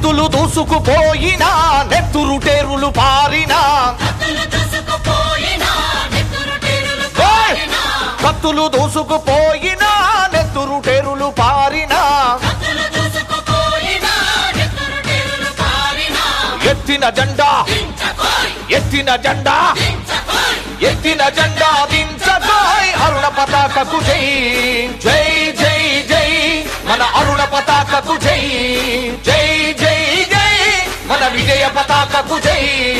కత్తులు దూసుకుపోయినా నెత్తురుటేరులు పారినా కత్తులు దూసుకుపోయినా నెత్తురు టేరులు ఏయ్! పారినా కత్తులు దూసుకుపోయినా నెత్తురుటేరులు పారినా కత్తులు దూసుకుపోయినా నెత్తురు టేరులు పారినా ఎత్తిన జెండా దించకోయ్ ఎత్తిన జెండా దించకోయ్ ఎత్తిన జెండా దించకోయ్ అరుణ పతాకకు జై జై జై జై మన అరుణ పతాకకు జై జై జై జై మన విజయ పతాకకు జై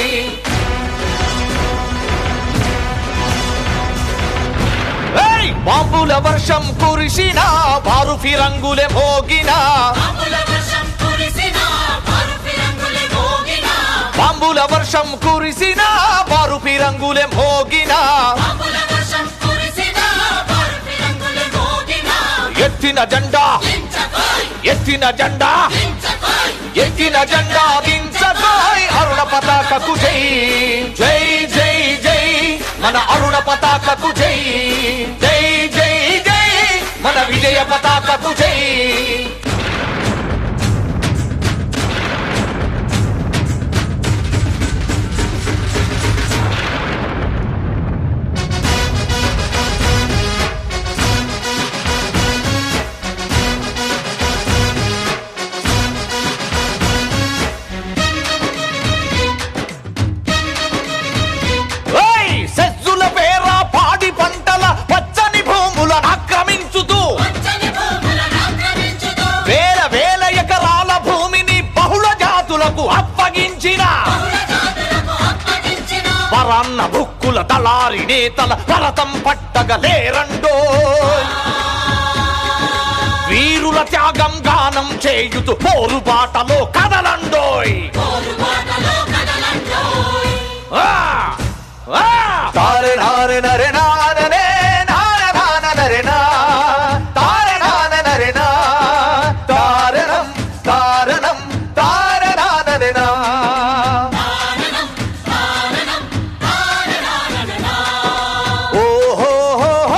ఏయ్! బాంబుల వర్షం కురిసినా వారు ఫిరంగులే మోగినా బాంబుల వర్షం కురిసినా వారు ఫిరంగులే మోగినా బాంబుల వర్షం కురిసినా వారు ఫిరంగులే మోగినా బాంబుల వర్షం కురిసినా వారు ఫిరంగులే మోగినా ఎత్తిన జెండా దించకోయ్ ఎత్తిన జెండా దించకోయ్ ఎత్తిన జెండా దించకోయ్ అరుణ పతాకకు జై జై జై జై మన అరుణ పతాకకు జై జై జై జై మన విజయ పతాకకు జై ఓయ్! సెజ్జుల పేర పాడి పంటల పచ్చని భూములను ఆక్రమించుతూ పచ్చని భూములను ఆక్రమించుతూ వేల వేల ఎకరాల భూమిని బహుళ జాతులకు అప్పగించిన బహుళ జాతులకు అప్పగించిన పరన్న బుక్కుల దళారి నేతల భరతం పట్టగలేరండో వీరుల త్యాగం గానం చేయుతూ పోరుబాటలో కదలండోయ్ పోరుబాటలో కదలండోయ్ ఆ! ఆ! తారె నారె నరె నాననే నాన నాన నరె నా. తారె నాన నరె నా. తారణం తారణం తారె నాననె నా. ఓహోహోహో.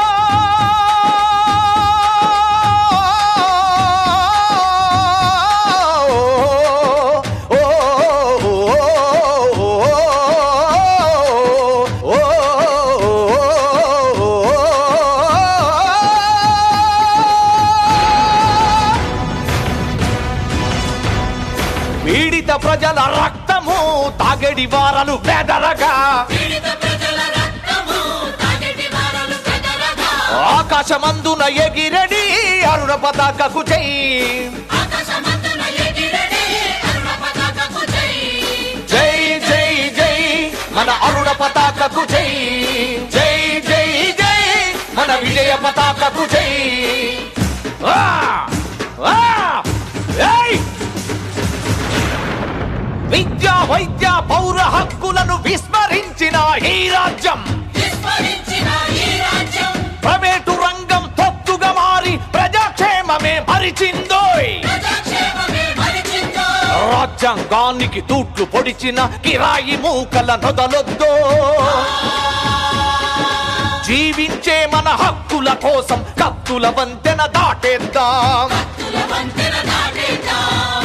పీడిత ప్రజల రక్తము తాగడి వారలు బెదరగా పీడిత ప్రజల రక్తము తాగటి వారలు పెదరగా ఆకాశమందున ఎగిరడి అరుణ పతాకకు జై ఆకాశమందున ఎగిరడి అరుణ పతాకకు జై జై జై జై మన అరుణ పతాకకు జై జై జై జై మన విజయ పతాకకు జై ఆ! ఆ! ఏయ్! విద్యా వైద్య పౌర హక్కులను విస్మరించిన ఈ రాజ్యం విస్మరించిన ఈ రాజ్యం ప్రైవేటు రంగం తొత్తుగా మారి ప్రజాక్షేమమే మరిచిందోయ్ ప్రజాక్షేమమే మరిచిందో రాజ్యాంగానికి తూట్లు పొడిచిన కిరాయి మూకల నొదలొద్దో జీవించే మన హక్కుల కోసం కత్తుల వంతెన దాటేద్దాం భక్తుల వంతెన దాటేద్దాం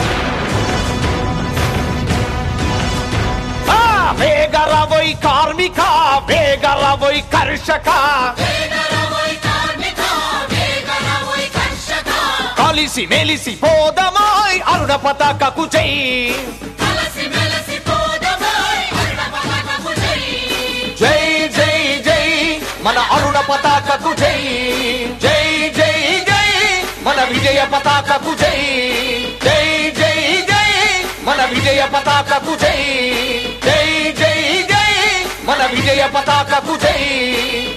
ఆ, వేగరవోయ్ కార్మిక వేగరవోయ్ కర్షక వేగరవోయ్ కార్మిక వేగరవోయ్ కర్షక కలిసి మెలిసి పోదమాయ్ అరుణ పతాకకు జై కలసి మెలసి పోదమోయ్ అరుణ పతాకకు జై జై జై జై మన అరుణ పతాకకు జై జై జై జై మన విజయ పతాకకు జై జై జై జై మన విజయ పతాకకు జై జై జై జై మన విజయ పతాకకు జై